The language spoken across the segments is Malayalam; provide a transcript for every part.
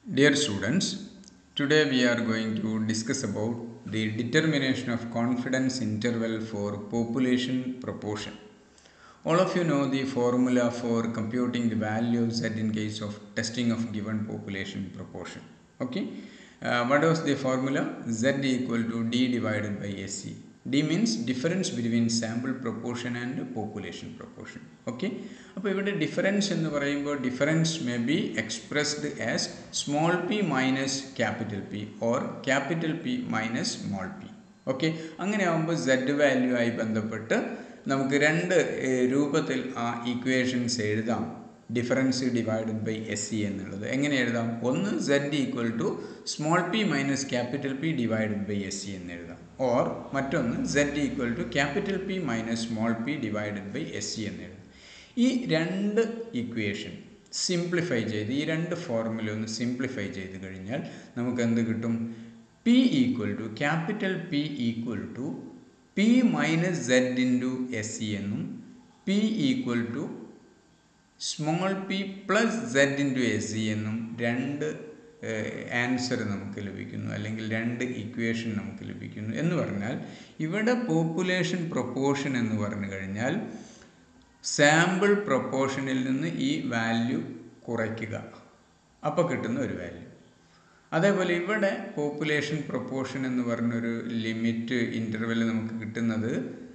Dear students, today we are going to discuss about the determination of confidence interval for population proportion. All of you know the formula for computing the value of z in case of testing of given population proportion. Okay, uh, what was the formula? z equal to d divided by sc. d means difference between sample proportion and population proportion. Okay, അപ്പോൾ ഇവിടെ ഡിഫറൻസ് എന്ന് പറയുമ്പോൾ difference may be expressed as small P minus capital P or capital P minus small P okay അങ്ങനെ ആകുമ്പോൾ സെഡ് വാല്യൂ ആയി ബന്ധപ്പെട്ട് നമുക്ക് രണ്ട് ഏഹ്, രൂപത്തിൽ ആ ഇക്വേഷൻസ് എഴുതാം difference divided by S C എന്നുള്ളത് എങ്ങനെ എഴുതാം ഒന്ന് Z equal to small P minus capital P divided by S C എന്ന് എഴുതാം ഓർ മറ്റൊന്ന് Z equal to capital P minus small P divided by S C എന്ന് എഴുതാം ഈ രണ്ട് ഇക്വേഷൻ സിംപ്ലിഫൈ ചെയ്ത് ഈ രണ്ട് ഫോർമുല ഒന്ന് സിംപ്ലിഫൈ ചെയ്ത് കഴിഞ്ഞാൽ നമുക്ക് എന്ത് കിട്ടും P equal to capital P equal to P minus Z into S C എന്നും P equal to small P plus Z into S C എന്നും രണ്ട് ആൻസർ നമുക്ക് ലഭിക്കുന്നു അല്ലെങ്കിൽ രണ്ട് ഇക്വേഷൻ നമുക്ക് ലഭിക്കുന്നു എന്ന് പറഞ്ഞാൽ ഇവിടെ പോപ്പുലേഷൻ പ്രൊപ്പോർഷൻ എന്ന് പറഞ്ഞു കഴിഞ്ഞാൽ സാമ്പിൾ പ്രൊപ്പോർഷനിൽ നിന്ന് ഈ വാല്യൂ കുറയ്ക്കുക അപ്പോൾ കിട്ടുന്ന ഒരു വാല്യൂ അതേപോലെ ഇവിടെ പോപ്പുലേഷൻ പ്രൊപ്പോർഷൻ എന്ന് പറഞ്ഞൊരു ലിമിറ്റ് ഇൻ്റർവെൽ നമുക്ക് കിട്ടുന്നത്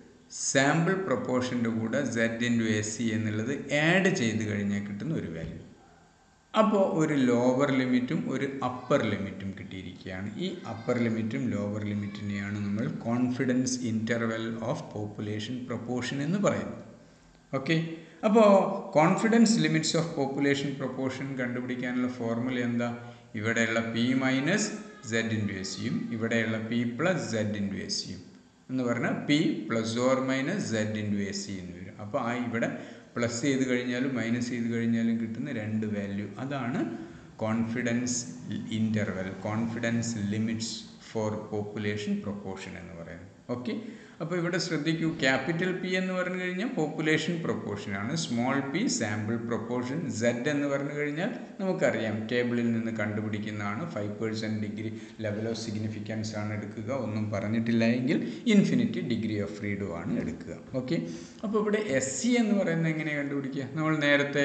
സാമ്പിൾ പ്രൊപ്പോർഷൻ്റെ കൂടെ സെഡ് ഇൻറ്റു എസ് സി എന്നുള്ളത് ആഡ് ചെയ്ത് കഴിഞ്ഞാൽ കിട്ടുന്ന ഒരു വാല്യൂ അപ്പോൾ ഒരു ലോവർ ലിമിറ്റും ഒരു അപ്പർ ലിമിറ്റും കിട്ടിയിരിക്കുകയാണ് ഈ അപ്പർ ലിമിറ്റും ലോവർ ലിമിറ്റിനെയാണ് നമ്മൾ confidence interval of population proportion എന്ന് പറയുന്നത് ഓക്കെ അപ്പോൾ confidence limits of population proportion കണ്ടുപിടിക്കാനുള്ള ഫോർമുല എന്താ ഇവിടെയുള്ള P minus Z into S സിയും ഇവിടെയുള്ള P plus Z into S സിയും എന്ന് പറഞ്ഞാൽ P plus or minus Z into S C എന്ന് വരും അപ്പോൾ ആ ഇവിടെ പ്ലസ് ചെയ്ത് കഴിഞ്ഞാലും മൈനസ് ചെയ്ത് കഴിഞ്ഞാലും കിട്ടുന്ന രണ്ട് വാല്യൂ അതാണ് confidence interval confidence limits for population proportion എന്ന് പറയുന്നത് ഓക്കെ അപ്പോൾ ഇവിടെ ശ്രദ്ധിക്കൂ ക്യാപിറ്റൽ പി എന്ന് പറഞ്ഞു കഴിഞ്ഞാൽ പോപ്പുലേഷൻ പ്രൊപ്പോർഷനാണ് small P sample proportion Z എന്ന് പറഞ്ഞു കഴിഞ്ഞാൽ നമുക്കറിയാം ടേബിളിൽ നിന്ന് കണ്ടുപിടിക്കുന്നതാണ് five percent degree level of significance ആണ് എടുക്കുക ഒന്നും പറഞ്ഞിട്ടില്ല എങ്കിൽ ഇൻഫിനിറ്റി ഡിഗ്രി ഓഫ് ഫ്രീഡം ആണ് എടുക്കുക ഓക്കെ അപ്പോൾ ഇവിടെ എസ് സി എന്ന് പറയുന്നത് എങ്ങനെ കണ്ടുപിടിക്കുക നമ്മൾ നേരത്തെ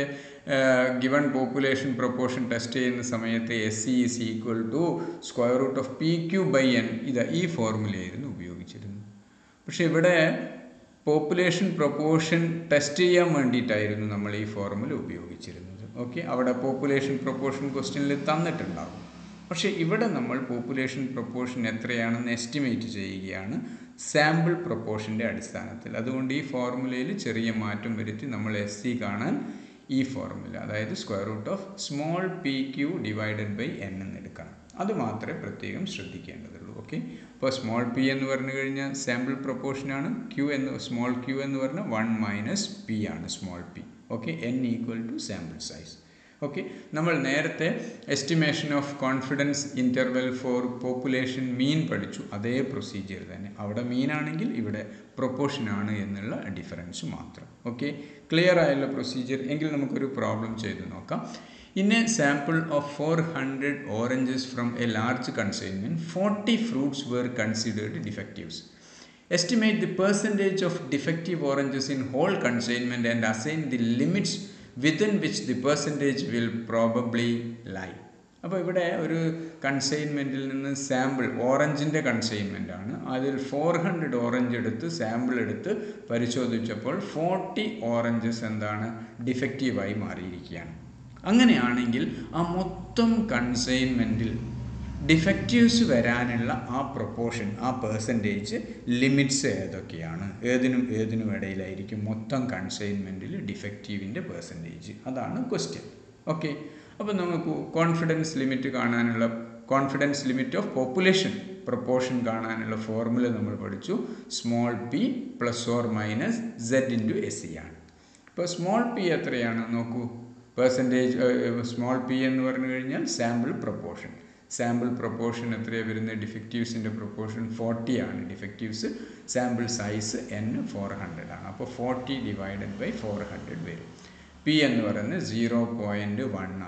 ഗിവൺ പോപ്പുലേഷൻ പ്രൊപ്പോർഷൻ ടെസ്റ്റ് ചെയ്യുന്ന സമയത്ത് S C is equal to square root of P Q by N ഇത് ഈ ഫോർമുലയായിരുന്നു ഉപയോഗിച്ചിരുന്നത് പക്ഷേ ഇവിടെ പോപ്പുലേഷൻ പ്രൊപ്പോർഷൻ ടെസ്റ്റ് ചെയ്യാൻ വേണ്ടിയിട്ടായിരുന്നു നമ്മൾ ഈ ഫോർമുല ഉപയോഗിച്ചിരുന്നത് ഓക്കെ അവിടെ പോപ്പുലേഷൻ പ്രൊപ്പോർഷൻ ക്വസ്റ്റ്യനിൽ തന്നിട്ടുണ്ടാകും പക്ഷേ ഇവിടെ നമ്മൾ പോപ്പുലേഷൻ പ്രൊപ്പോർഷൻ എത്രയാണെന്ന് എസ്റ്റിമേറ്റ് ചെയ്യുകയാണ് സാമ്പിൾ പ്രൊപ്പോർഷൻ്റെ അടിസ്ഥാനത്തിൽ അതുകൊണ്ട് ഈ ഫോർമുലയിൽ ചെറിയ മാറ്റം വരുത്തി നമ്മൾ എസ് സി കാണാൻ ഈ ഫോർമുല അതായത് square root of small P Q divided by N എന്ന് എടുക്കണം അത് മാത്രമേ പ്രത്യേകം ശ്രദ്ധിക്കേണ്ടതുള്ളൂ ഓക്കെ അപ്പോൾ സ്മോൾ പി എന്ന് പറഞ്ഞു കഴിഞ്ഞാൽ സാമ്പിൾ പ്രൊപ്പോർഷനാണ് ക്യൂ എന്ന് സ്മോൾ ക്യൂ എന്ന് പറഞ്ഞാൽ വൺ മൈനസ് പി ആണ് small P okay N equal to sample size okay നമ്മൾ നേരത്തെ estimation of confidence interval for population mean പഠിച്ചു അതേ പ്രൊസീജിയർ തന്നെ അവിടെ മീൻ ആണെങ്കിൽ ഇവിടെ പ്രൊപ്പോർഷൻ ആണ് എന്നുള്ള ഡിഫറൻസ് മാത്രം ഓക്കെ ക്ലിയർ ആയുള്ള പ്രൊസീജിയർ എങ്കിൽ നമുക്കൊരു പ്രോബ്ലം ചെയ്ത് നോക്കാം In a sample of 400 oranges from a large consignment, 40 fruits were considered defectives. Estimate the percentage of defective oranges in whole consignment and assign the limits within which the percentage will probably lie. അപ്പോൾ ഇവിടെ ഒരു കൺസൈൻമെൻറ്റിൽ നിന്ന് സാമ്പിൾ ഓറഞ്ചിൻ്റെ കൺസൈൻമെൻ്റ് ആണ് അതിൽ ഫോർ ഹൺഡ്രഡ് ഓറഞ്ച് എടുത്ത് സാമ്പിൾ എടുത്ത് പരിശോധിച്ചപ്പോൾ ഫോർട്ടി ഓറഞ്ചസ് എന്താണ് ഡിഫക്റ്റീവായി മാറിയിരിക്കുകയാണ് അങ്ങനെയാണെങ്കിൽ ആ മൊത്തം കൺസൈൻമെൻറ്റിൽ ഡിഫക്റ്റീവ്സ് വരാനുള്ള ആ പ്രൊപ്പോർഷൻ ആ പേഴ്സൻറ്റേജ് ലിമിറ്റ്സ് ഏതൊക്കെയാണ് ഏതിനും ഏതിനും ഇടയിലായിരിക്കും മൊത്തം കൺസൈൻമെൻറ്റിൽ ഡിഫക്റ്റീവിൻ്റെ പേഴ്സൻറ്റേജ് അതാണ് ക്വസ്റ്റ്യൻ ഓക്കെ അപ്പോൾ നമുക്ക് കോൺഫിഡൻസ് ലിമിറ്റ് കാണാനുള്ള confidence limit of population proportion കാണാനുള്ള ഫോർമുല നമ്മൾ പഠിച്ചു small P plus or minus Z into S C ആണ് ഇപ്പോൾ സ്മോൾ പി എത്രയാണ് നോക്കൂ പെർസെൻറ്റേജ് സ്മോൾ പി എന്ന് പറഞ്ഞു കഴിഞ്ഞാൽ സാമ്പിൾ പ്രൊപ്പോർഷൻ സാമ്പിൾ പ്രൊപ്പോർഷൻ എത്രയാണ് വരുന്നത് ഡിഫക്റ്റീവ്സിൻ്റെ പ്രൊപ്പോർഷൻ ഫോർട്ടി ആണ് defectives sample size N four hundred ആണ് അപ്പോൾ forty divided by four hundred വരും പി എന്ന് പറയുന്നത് സീറോ പോയിൻറ്റ് വൺ ആണ് വരുന്നത്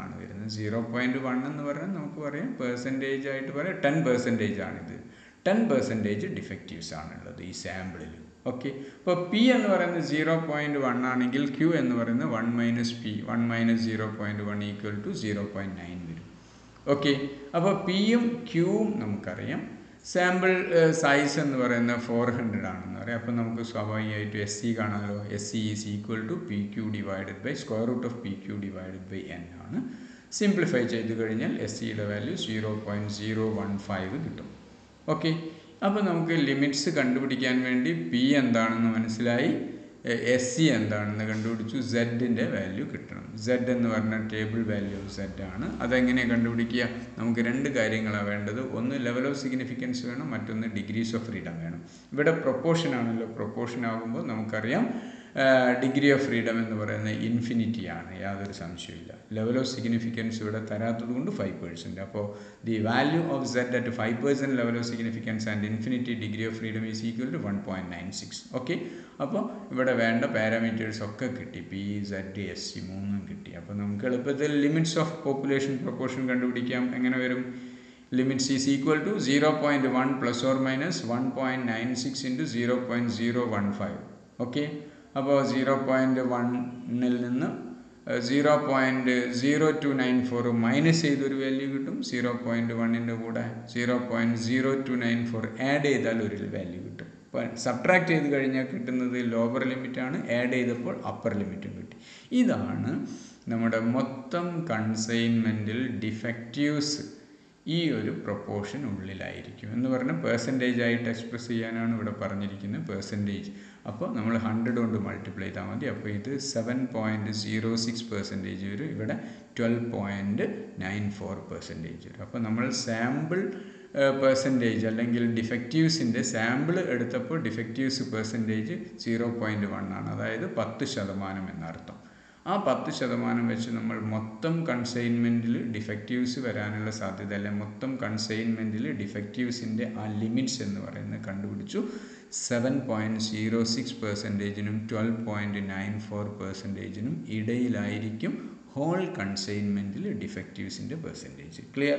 പറയുന്നത് സീറോ പോയിൻറ്റ് വൺ എന്ന് പറഞ്ഞാൽ നമുക്ക് പറയാം പെർസെൻറ്റേജ് ആയിട്ട് പറയാം ടെൻ പെർസെൻറ്റേജ് ആണിത് ടെൻ പെർസെൻറ്റേജ് ഡിഫക്റ്റീവ്സ് ആണുള്ളത് ഈ സാമ്പിളിൽ ഓക്കെ അപ്പോൾ പി എന്ന് പറയുന്നത് സീറോ പോയിൻറ്റ് വൺ ആണെങ്കിൽ ക്യൂ എന്ന് പറയുന്നത് one minus P one minus zero point one equal to zero point nine വരും ഓക്കെ അപ്പോൾ പിയും ക്യൂവും നമുക്കറിയാം സാമ്പിൾ സൈസ് എന്ന് പറയുന്നത് ഫോർ ഹൺഡ്രഡ് ആണെന്ന് പറയാം അപ്പോൾ നമുക്ക് സ്വാഭാവികമായിട്ടും എസ് സി കാണാമല്ലോ S C is equal to P Q divided by square root of P Q divided by N ആണ് സിംപ്ലിഫൈ ചെയ്ത് കഴിഞ്ഞാൽ എസ് സിയുടെ value zero point zero one five കിട്ടും ഓക്കെ അപ്പോൾ നമുക്ക് ലിമിറ്റ്സ് കണ്ടുപിടിക്കാൻ വേണ്ടി പി എന്താണെന്ന് മനസ്സിലായി എസ് സി എന്താണെന്ന് കണ്ടുപിടിച്ചു സെഡിൻ്റെ വാല്യൂ കിട്ടണം സെഡ് എന്ന് പറഞ്ഞ ടേബിൾ വാല്യൂ സെഡ് ആണ് അതെങ്ങനെ കണ്ടുപിടിക്കുക നമുക്ക് രണ്ട് കാര്യങ്ങളാണ് വേണ്ടത് ഒന്ന് ലെവൽ ഓഫ് സിഗ്നിഫിക്കൻസ് വേണം മറ്റൊന്ന് ഡിഗ്രീസ് ഓഫ് ഫ്രീഡം വേണം ഇവിടെ പ്രൊപ്പോർഷൻ ആണല്ലോ പ്രൊപ്പോർഷൻ ആകുമ്പോൾ നമുക്കറിയാം ഡിഗ്രി ഓഫ് ഫ്രീഡം എന്ന് പറയുന്നത് ഇൻഫിനിറ്റി ആണ് യാതൊരു സംശയമില്ല ലെവൽ ഓഫ് സിഗ്നിഫിക്കൻസ് ഇവിടെ തരാത്തത് കൊണ്ട് ഫൈവ് പേഴ്സൻറ്റ് അപ്പോൾ the value of Z at five percent level of significance and infinity degree of freedom is equal to one point nine six okay അപ്പോൾ ഇവിടെ വേണ്ട പാരാമീറ്റേഴ്സ് ഒക്കെ കിട്ടി പി സെഡ് എസ് സി മൂന്നും കിട്ടി അപ്പോൾ നമുക്ക് എളുപ്പത്തിൽ ലിമിറ്റ്സ് ഓഫ് പോപ്പുലേഷൻ പ്രൊപ്പോർഷൻ കണ്ടുപിടിക്കാം എങ്ങനെ വരും limits is equal to zero point one plus or minus one point nine six into zero point zero one five okay അപ്പോൾ സീറോ പോയിൻറ്റ് വണ്ണിൽ നിന്ന് zero point zero two nine four minus ചെയ്തൊരു വാല്യൂ കിട്ടും സീറോ പോയിൻറ്റ് വണ്ണിൻ്റെ കൂടെ zero point zero two nine four add ചെയ്താൽ ഒരു വാല്യൂ കിട്ടും അപ്പോൾ സബ്ട്രാക്ട് ചെയ്ത് കഴിഞ്ഞാൽ കിട്ടുന്നത് ലോവർ ലിമിറ്റാണ് ആഡ് ചെയ്തപ്പോൾ അപ്പർ ലിമിറ്റും കിട്ടി ഇതാണ് നമ്മുടെ മൊത്തം കൺസൈൻമെൻറ്റിൽ ഡിഫക്റ്റീവ്സ് ഈ ഒരു പ്രൊപ്പോർഷൻ ഉള്ളിലായിരിക്കും എന്ന് പറഞ്ഞാൽ പേഴ്സൻറ്റേജ് ആയിട്ട് എക്സ്പ്രസ് ചെയ്യാനാണ് ഇവിടെ പറഞ്ഞിരിക്കുന്നത് പേഴ്സൻറ്റേജ് അപ്പോൾ നമ്മൾ ഹൺഡ്രഡ് കൊണ്ട് മൾട്ടിപ്ലൈ ചെയ്താൽ മതി അപ്പോൾ ഇത് seven point zero six percentage വരും ഇവിടെ twelve point nine four percentage വരും അപ്പോൾ നമ്മൾ സാമ്പിൾ പെർസെൻറ്റേജ് അല്ലെങ്കിൽ ഡിഫക്റ്റീവ്സിൻ്റെ സാമ്പിൾ എടുത്തപ്പോൾ defectives percentage zero point one ആണ് അതായത് പത്ത് ശതമാനം എന്നർത്ഥം ആ പത്ത് ശതമാനം വെച്ച് നമ്മൾ മൊത്തം കൺസൈൻമെൻറ്റിൽ ഡിഫക്റ്റീവ്സ് വരാനുള്ള സാധ്യത അല്ലെ മൊത്തം കൺസൈൻമെൻറ്റിൽ ഡിഫക്റ്റീവ്സിൻ്റെ ആ ലിമിറ്റ്സ് എന്ന് പറയുന്നത് കണ്ടുപിടിച്ചു സെവൻ പോയിൻറ്റ് സീറോ സിക്സ് പെർസെൻറ്റേജിനും ട്വൽവ് പോയിൻറ്റ് നയൻ ഫോർ പെർസെൻറ്റേജിനും ഇടയിലായിരിക്കും ഹോൾ കൺസൈൻമെൻറ്റിൽ ഡിഫക്റ്റീവ്സിൻ്റെ പെർസെൻറ്റേജ് ക്ലിയർ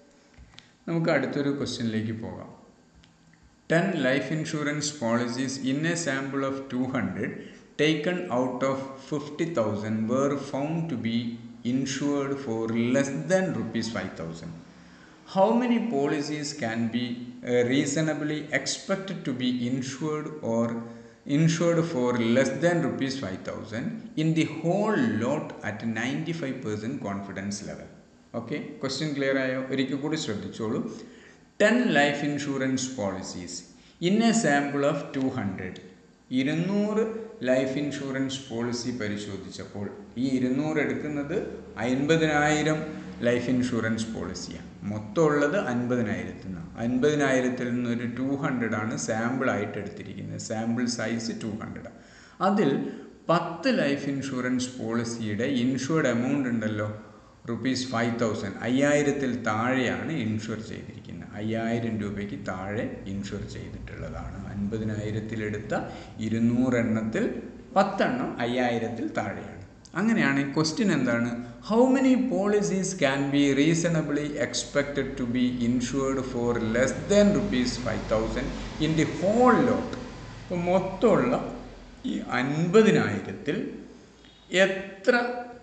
നമുക്ക് അടുത്തൊരു ക്വസ്റ്റ്യനിലേക്ക് പോകാം ten life insurance policies in a sample of two hundred taken out of 50,000 were found to be insured for less than rupees 5,000. How many policies can be uh, reasonably expected to be insured or insured for less than rupees 5,000 in the whole lot at 95% confidence level? Okay question clear ആയോ ഒരിക്കൽ കൂടി ശ്രദ്ധിച്ചോളൂ ten life insurance policies in a sample of two hundred ഇരുന്നൂറ് ലൈഫ് ഇൻഷുറൻസ് പോളിസി പരിശോധിച്ചപ്പോൾ ഈ ഇരുന്നൂറ് എടുക്കുന്നത് അൻപതിനായിരം ലൈഫ് ഇൻഷുറൻസ് പോളിസിയാണ് മൊത്തം ഉള്ളത് അൻപതിനായിരത്തിൽ നിന്ന് അൻപതിനായിരത്തിൽ നിന്ന് ഒരു ടു ഹൺഡ്രഡ് ആണ് സാമ്പിളായിട്ട് എടുത്തിരിക്കുന്നത് സാമ്പിൾ സൈസ് ടു ഹൺഡ്രഡ് അതിൽ പത്ത് ലൈഫ് ഇൻഷുറൻസ് പോളിസിയുടെ ഇൻഷുർഡ് എമൗണ്ട് ഉണ്ടല്ലോ റുപ്പീസ് ഫൈവ് തൗസൻഡ് അയ്യായിരത്തിൽ താഴെയാണ് ഇൻഷുർ ചെയ്തിരിക്കുന്നത് അയ്യായിരം രൂപയ്ക്ക് താഴെ ഇൻഷുർ ചെയ്തിട്ടുള്ളതാണ് അൻപതിനായിരത്തിലെടുത്ത ഇരുന്നൂറെണ്ണത്തിൽ പത്തെണ്ണം അയ്യായിരത്തിൽ താഴെയാണ് അങ്ങനെയാണ് ക്വസ്റ്റ്യൻ എന്താണ് how many policies can be reasonably expected to be insured for less than rupees five thousand in the whole lot അപ്പോൾ മൊത്തമുള്ള ഈ അൻപതിനായിരത്തിൽ എത്ര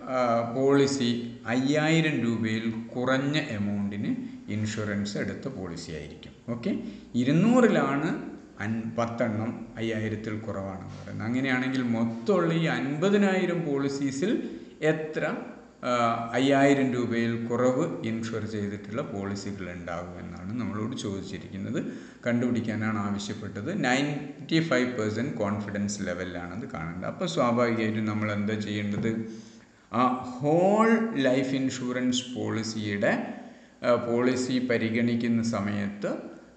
പോളിസി അയ്യായിരം രൂപയിൽ കുറഞ്ഞ എമൗണ്ടിന് ഇൻഷുറൻസ് എടുത്ത പോളിസി ആയിരിക്കും ഓക്കെ ഇരുന്നൂറിലാണ് അൻ പത്തെണ്ണം അയ്യായിരത്തിൽ കുറവാണെന്ന് പറയുന്നത് അങ്ങനെയാണെങ്കിൽ മൊത്തമുള്ള ഈ അൻപതിനായിരം പോളിസീസിൽ എത്ര അയ്യായിരം രൂപയിൽ കുറവ് ഇൻഷുർ ചെയ്തിട്ടുള്ള പോളിസികൾ ഉണ്ടാകും എന്നാണ് നമ്മളോട് ചോദിച്ചിരിക്കുന്നത് കണ്ടുപിടിക്കാനാണ് ആവശ്യപ്പെട്ടത് നയൻറ്റി ഫൈവ് പെർസെൻറ്റ് കോൺഫിഡൻസ് ലെവലിലാണത് കാണേണ്ടത് അപ്പോൾ സ്വാഭാവികമായിട്ടും നമ്മൾ എന്താ ചെയ്യേണ്ടത് ആ ഹോൾ ലൈഫ് ഇൻഷുറൻസ് പോളിസിയുടെ പോളിസി പരിഗണിക്കുന്ന സമയത്ത്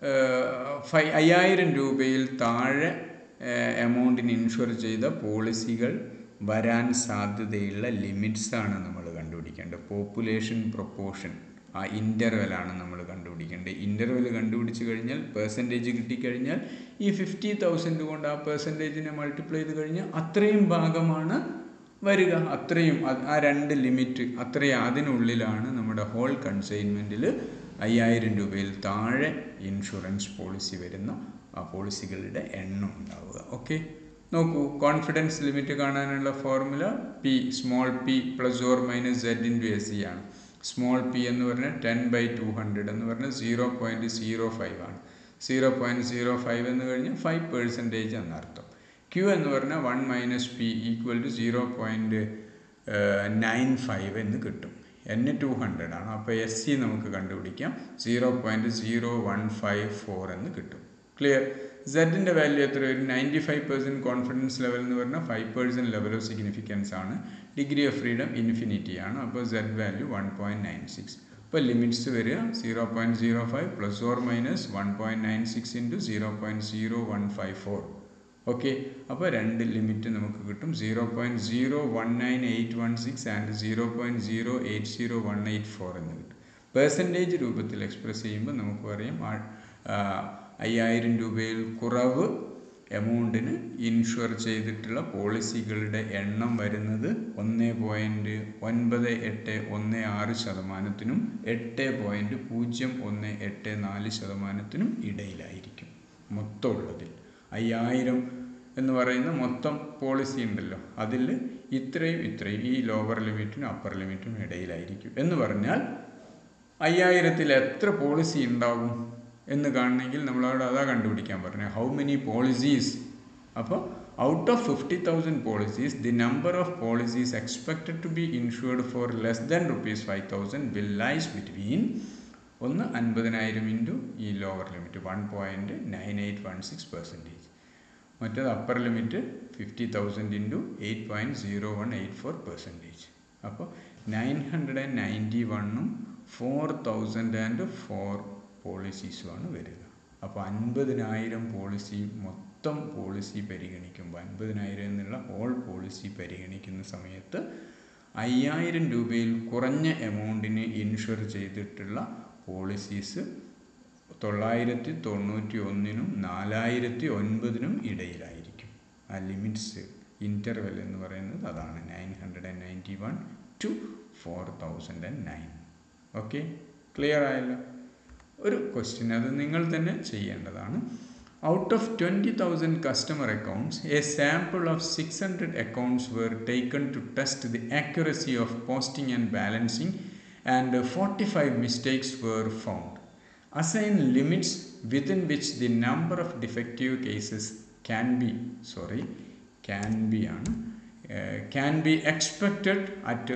ഫൈ അയ്യായിരം രൂപയിൽ താഴെ എമൗണ്ടിന് ഇൻഷുർ ചെയ്ത പോളിസികൾ വരാൻ സാധ്യതയുള്ള ലിമിറ്റ്സാണ് നമ്മൾ കണ്ടുപിടിക്കേണ്ടത് പോപ്പുലേഷൻ പ്രൊപ്പോർഷൻ ആ ഇൻ്റർവെലാണ് നമ്മൾ കണ്ടുപിടിക്കേണ്ടത് ഇൻ്റർവെൽ കണ്ടുപിടിച്ച് കഴിഞ്ഞാൽ പെർസെൻറ്റേജ് കിട്ടിക്കഴിഞ്ഞാൽ ഈ ഫിഫ്റ്റി തൗസൻഡ് കൊണ്ട് ആ പെർസെൻറ്റേജിനെ മൾട്ടിപ്ലൈ ചെയ്ത് കഴിഞ്ഞാൽ അത്രയും ഭാഗമാണ് വരിക അത്രയും അത് ആ രണ്ട് ലിമിറ്റ് അത്രയും അതിനുള്ളിലാണ് നമ്മുടെ ഹോൾ കൺസൈൻമെൻറ്റിൽ അയ്യായിരം രൂപയിൽ താഴെ ഇൻഷുറൻസ് പോളിസി വരുന്ന ആ പോളിസികളുടെ എണ്ണം ഉണ്ടാവുക ഓക്കെ നോക്കൂ കോൺഫിഡൻസ് ലിമിറ്റ് കാണാനുള്ള formula P small P plus or minus Z into S C ആണ് സ്മോൾ പി എന്ന് പറഞ്ഞാൽ ടെൻ ബൈ ടു ഹൺഡ്രഡ് എന്ന് പറഞ്ഞാൽ സീറോ പോയിൻറ്റ് സീറോ ഫൈവ് ആണ് സീറോ പോയിൻറ്റ് സീറോ ഫൈവ് എന്ന് കഴിഞ്ഞാൽ ഫൈവ് പെർസെൻറ്റേജ് എന്നർത്ഥം ക്യൂ എന്ന് പറഞ്ഞാൽ one minus P equal to zero point nine five എന്ന് കിട്ടും എൻ ടു ഹൺഡ്രഡ് ആണ് അപ്പോൾ എസ് സി നമുക്ക് കണ്ടുപിടിക്കാം zero point zero one five four എന്ന് കിട്ടും ക്ലിയർ സെഡിൻ്റെ വാല്യൂ എത്ര വരും ninety five percent confidence level എന്ന് പറഞ്ഞാൽ five percent level of significance ആണ് ഡിഗ്രി ഓഫ് ഫ്രീഡം ഇൻഫിനിറ്റി ആണ് അപ്പോൾ Z value one point nine six അപ്പോൾ ലിമിറ്റ്സ് വരിക zero point zero five plus or minus one point nine six into zero point zero one five four okay അപ്പോൾ രണ്ട് ലിമിറ്റ് നമുക്ക് കിട്ടും zero point zero one nine eight one six and zero point zero eight zero one eight four എന്ന് കിട്ടും പെർസെൻറ്റേജ് രൂപത്തിൽ എക്സ്പ്രസ് ചെയ്യുമ്പോൾ നമുക്ക് പറയാം അയ്യായിരം രൂപയിൽ കുറവ് എമൗണ്ടിന് ഇൻഷുർ ചെയ്തിട്ടുള്ള പോളിസികളുടെ എണ്ണം വരുന്നത് ഒന്ന് പോയിൻറ്റ് ഒൻപത് എട്ട് ഒന്ന് ആറ് ശതമാനത്തിനും എട്ട് പോയിൻറ്റ് പൂജ്യം ഒന്ന് എട്ട് നാല് ശതമാനത്തിനും ഇടയിലായിരിക്കും മൊത്തമുള്ളതിൽ അയ്യായിരം എന്ന് പറയുന്ന മൊത്തം പോളിസി ഉണ്ടല്ലോ അതിൽ ഇത്രയും ഇത്രയും ഈ ലോവർ ലിമിറ്റിനും അപ്പർ ലിമിറ്റിനും ഇടയിലായിരിക്കും എന്ന് പറഞ്ഞാൽ അയ്യായിരത്തിൽ എത്ര പോളിസി ഉണ്ടാകും എന്ന് കാണണമെങ്കിൽ നമ്മളവിടെ അതാ കണ്ടുപിടിക്കാൻ പറഞ്ഞത് ഹൗ മെനി പോളിസീസ് അപ്പോൾ out of fifty thousand policies the number of policies expected to be insured for less than rupees five thousand will lies between ഒന്ന് അൻപതിനായിരം ഇൻറ്റു ഈ lower limit one point nine eight one six percentage മറ്റേത് upper limit fifty thousand into eight point zero one eight four percentage അപ്പോൾ നയൻ ഹൺഡ്രഡ് ആൻഡ് നയൻറ്റി വണ്ണും ഫോർ തൗസൻഡ് ആൻഡ് ഫോർ പോളിസീസുമാണ് വരിക അപ്പോൾ അൻപതിനായിരം പോളിസി മൊത്തം പോളിസി പരിഗണിക്കുമ്പോൾ അൻപതിനായിരം എന്നുള്ള ഹോൾ പോളിസി പരിഗണിക്കുന്ന സമയത്ത് അയ്യായിരം രൂപയിൽ കുറഞ്ഞ എമൗണ്ടിന് ഇൻഷുർ ചെയ്തിട്ടുള്ള പോളിസീസ് തൊള്ളായിരത്തി തൊണ്ണൂറ്റി ഒന്നിനും നാലായിരത്തി ഒൻപതിനും ഇടയിലായിരിക്കും ആ ലിമിറ്റ്സ് ഇൻ്റർവെൽ എന്ന് പറയുന്നത് അതാണ് nine hundred and ninety one two four thousand and nine okay clear ആയല്ലോ ഒരു ക്വസ്റ്റ്യൻ അത് നിങ്ങൾ തന്നെ ചെയ്യേണ്ടതാണ് out of twenty thousand customer accounts A sample of six hundred accounts were taken to test the accuracy of posting and balancing and forty five mistakes were found assign limits within which the number of defective cases can be sorry can be ആണ് uh, can be expected at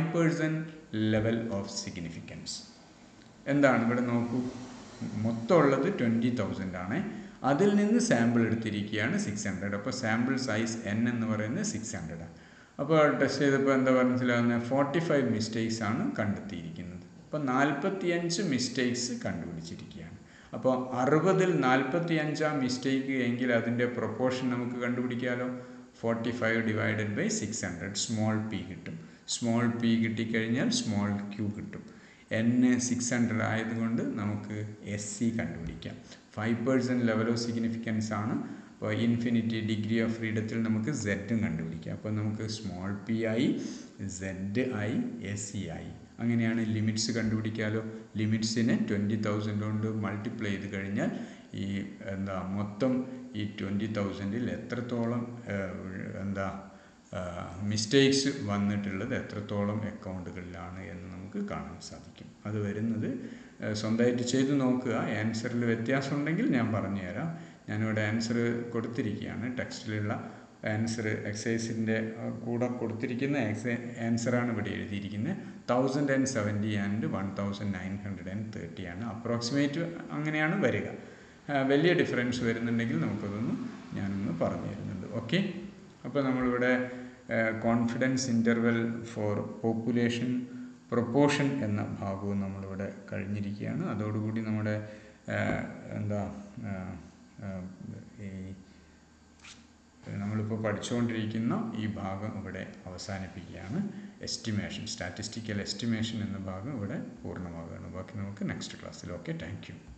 5% level of significance എന്താണ് ഇവിടെ നോക്കൂ മൊത്തമുള്ളത് ട്വൻറ്റി തൗസൻഡ് ആണ് അതിൽ നിന്ന് സാമ്പിൾ എടുത്തിരിക്കുകയാണ് സിക്സ് ഹൺഡ്രഡ് അപ്പോൾ സാമ്പിൾ സൈസ് എൻ എന്ന് പറയുന്നത് സിക്സ് ഹൺഡ്രഡ് ആണ് അപ്പോൾ ടെസ്റ്റ് ചെയ്തപ്പോൾ എന്താ മനസ്സിലാകുന്നത് ഫോർട്ടി ഫൈവ് മിസ്റ്റേക്സ് ആണ് കണ്ടെത്തിയിരിക്കുന്നത് അപ്പോൾ നാൽപ്പത്തിയഞ്ച് മിസ്റ്റേക്സ് കണ്ടുപിടിച്ചിരിക്കുകയാണ് അപ്പോൾ അറുപതിൽ നാൽപ്പത്തി അഞ്ചാം മിസ്റ്റേക്ക് എങ്കിൽ അതിൻ്റെ പ്രൊപ്പോർഷൻ നമുക്ക് കണ്ടുപിടിക്കാമല്ലോ forty five divided by six hundred small P കിട്ടും സ്മോൾ പി കിട്ടിക്കഴിഞ്ഞാൽ സ്മോൾ ക്യൂ കിട്ടും എൻ സിക്സ് ഹൺഡ്രഡ് ആയതുകൊണ്ട് നമുക്ക് എസ് സി കണ്ടുപിടിക്കാം five percent level of significance ആണ് അപ്പോൾ ഇൻഫിനിറ്റി ഡിഗ്രി ഓഫ് ഫ്രീഡത്തിൽ നമുക്ക് സെഡും കണ്ടുപിടിക്കാം അപ്പോൾ നമുക്ക് സ്മോൾ പി ആയി സെഡ് ആയി എസ് സി ആയി അങ്ങനെയാണ് ലിമിറ്റ്സ് കണ്ടുപിടിക്കാമല്ലോ ലിമിറ്റ്സിനെ ട്വൻറ്റി തൗസൻഡ് കൊണ്ട് മൾട്ടിപ്ലൈ ചെയ്ത് കഴിഞ്ഞാൽ ഈ എന്താ മൊത്തം ഈ ട്വൻറ്റി തൗസൻഡിൽ എത്രത്തോളം എന്താ മിസ്റ്റേക്സ് വന്നിട്ടുള്ളത് എത്രത്തോളം അക്കൗണ്ടുകളിലാണ് എന്ന് നമുക്ക് കാണാൻ സാധിക്കും അത് വരുന്നത് സ്വന്തമായിട്ട് ചെയ്ത് നോക്കുക ആൻസറിൽ വ്യത്യാസം ഉണ്ടെങ്കിൽ ഞാൻ പറഞ്ഞുതരാം ഞാനിവിടെ ആൻസർ കൊടുത്തിരിക്കുകയാണ് ടെക്സ്റ്റിലുള്ള ആൻസർ എക്സസൈസിൻ്റെ കൂടെ കൊടുത്തിരിക്കുന്ന എക്സ ആൻസറാണ് ഇവിടെ എഴുതിയിരിക്കുന്നത് thousand and seventy and one thousand nine hundred and thirty ആണ് അപ്രോക്സിമേറ്റ് അങ്ങനെയാണ് വരിക വലിയ ഡിഫറൻസ് വരുന്നുണ്ടെങ്കിൽ നമുക്കതൊന്ന് ഞാനൊന്ന് പറഞ്ഞു തരുന്നുണ്ട് ഓക്കെ അപ്പോൾ നമ്മളിവിടെ confidence interval for population proportion എന്ന ഭാഗവും നമ്മളിവിടെ കഴിഞ്ഞിരിക്കുകയാണ് അതോടുകൂടി നമ്മുടെ എന്താ ഈ നമ്മളിപ്പോൾ പഠിച്ചുകൊണ്ടിരിക്കുന്ന ഈ ഭാഗം ഇവിടെ അവസാനിപ്പിക്കുകയാണ് എസ്റ്റിമേഷൻ സ്റ്റാറ്റിസ്റ്റിക്കൽ എസ്റ്റിമേഷൻ എന്ന ഭാഗം ഇവിടെ പൂർണ്ണമാകുകയാണ് ബാക്കി നമുക്ക് നെക്സ്റ്റ് ക്ലാസ്സിൽ ഓക്കെ താങ്ക്